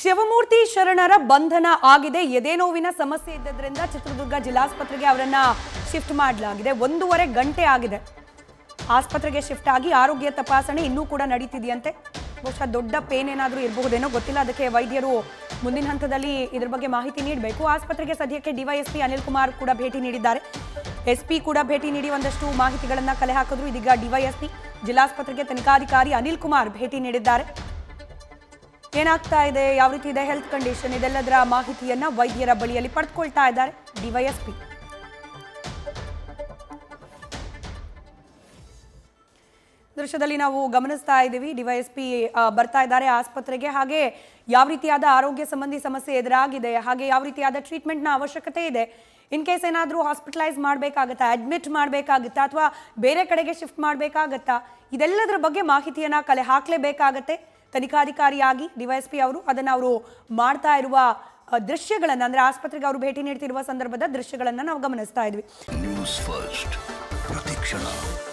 ಶಿವಮೂರ್ತಿ ಶರಣರ ಬಂಧನ ಆಗಿದೆ ಎದೆ ನೋವಿನ ಸಮಸ್ಯೆ ಇದ್ದದ್ರಿಂದ ಚಿತ್ರದುರ್ಗ ಜಿಲ್ಲಾಸ್ಪತ್ರೆಗೆ ಅವರನ್ನ ಶಿಫ್ಟ್ ಮಾಡಲಾಗಿದೆ ಒಂದೂವರೆ ಗಂಟೆ ಆಗಿದೆ ಆಸ್ಪತ್ರೆಗೆ ಶಿಫ್ಟ್ ಆಗಿ ಆರೋಗ್ಯ ತಪಾಸಣೆ ಇನ್ನೂ ಕೂಡ ನಡೀತಿದೆಯಂತೆ ಬಹುಶಃ ದೊಡ್ಡ ಪೇನ್ ಏನಾದರೂ ಇರಬಹುದೇನೋ ಗೊತ್ತಿಲ್ಲ ಅದಕ್ಕೆ ವೈದ್ಯರು ಮುಂದಿನ ಹಂತದಲ್ಲಿ ಇದ್ರ ಬಗ್ಗೆ ಮಾಹಿತಿ ನೀಡಬೇಕು ಆಸ್ಪತ್ರೆಗೆ ಸದ್ಯಕ್ಕೆ ಡಿವೈಎಸ್ಪಿ ಅನಿಲ್ ಕುಮಾರ್ ಕೂಡ ಭೇಟಿ ನೀಡಿದ್ದಾರೆ ಎಸ್ಪಿ ಕೂಡ ಭೇಟಿ ನೀಡಿ ಒಂದಷ್ಟು ಮಾಹಿತಿಗಳನ್ನ ಕಲೆ ಹಾಕಿದ್ರು ಇದೀಗ ಡಿವೈಎಸ್ಪಿ ಜಿಲ್ಲಾಸ್ಪತ್ರೆಗೆ ತನಿಖಾಧಿಕಾರಿ ಅನಿಲ್ ಕುಮಾರ್ ಭೇಟಿ ನೀಡಿದ್ದಾರೆ ಏನಾಗ್ತಾ ಇದೆ ಯಾವ ರೀತಿ ಇದೆ ಹೆಲ್ತ್ ಕಂಡೀಷನ್ ಇದೆಲ್ಲದರ ಮಾಹಿತಿಯನ್ನ ವೈದ್ಯರ ಬಳಿಯಲ್ಲಿ ಪಡೆದುಕೊಳ್ತಾ ಇದ್ದಾರೆ ಡಿವೈಎಸ್ಪಿ ದೃಶ್ಯದಲ್ಲಿ ನಾವು ಗಮನಿಸ್ತಾ ಇದ್ದೀವಿ ಡಿವೈಎಸ್ಪಿ ಬರ್ತಾ ಇದ್ದಾರೆ ಆಸ್ಪತ್ರೆಗೆ ಹಾಗೆ ಯಾವ ರೀತಿಯಾದ ಆರೋಗ್ಯ ಸಂಬಂಧಿ ಸಮಸ್ಯೆ ಎದುರಾಗಿದೆ ಹಾಗೆ ಯಾವ ರೀತಿಯಾದ ಟ್ರೀಟ್ಮೆಂಟ್ನ ಅವಶ್ಯಕತೆ ಇದೆ ಇನ್ ಕೇಸ್ ಏನಾದರೂ ಹಾಸ್ಪಿಟಲೈಸ್ ಮಾಡಬೇಕಾಗತ್ತಾ ಅಡ್ಮಿಟ್ ಮಾಡಬೇಕಾಗುತ್ತಾ ಅಥವಾ ಬೇರೆ ಕಡೆಗೆ ಶಿಫ್ಟ್ ಮಾಡಬೇಕಾಗತ್ತಾ ಇದೆಲ್ಲದರ ಬಗ್ಗೆ ಮಾಹಿತಿಯನ್ನ ಕಲೆ ಹಾಕಲೇಬೇಕಾಗತ್ತೆ ತನಿಖಾಧಿಕಾರಿಯಾಗಿ ಡಿವೈಎಸ್ಪಿ ಅವರು ಅದನ್ನು ಅವರು ಮಾಡ್ತಾ ಇರುವ ಆ, ದೃಶ್ಯಗಳನ್ನ ಅಂದ್ರೆ ಆಸ್ಪತ್ರೆಗೆ ಅವರು ಭೇಟಿ ನೀಡ್ತಿರುವ ಸಂದರ್ಭದ ದೃಶ್ಯಗಳನ್ನ ನಾವು ಗಮನಿಸ್ತಾ ಇದ್ವಿ ನ್ಯೂಸ್ ಫಸ್ಟ್ ಪ್ರತಿಕ್ಷಣ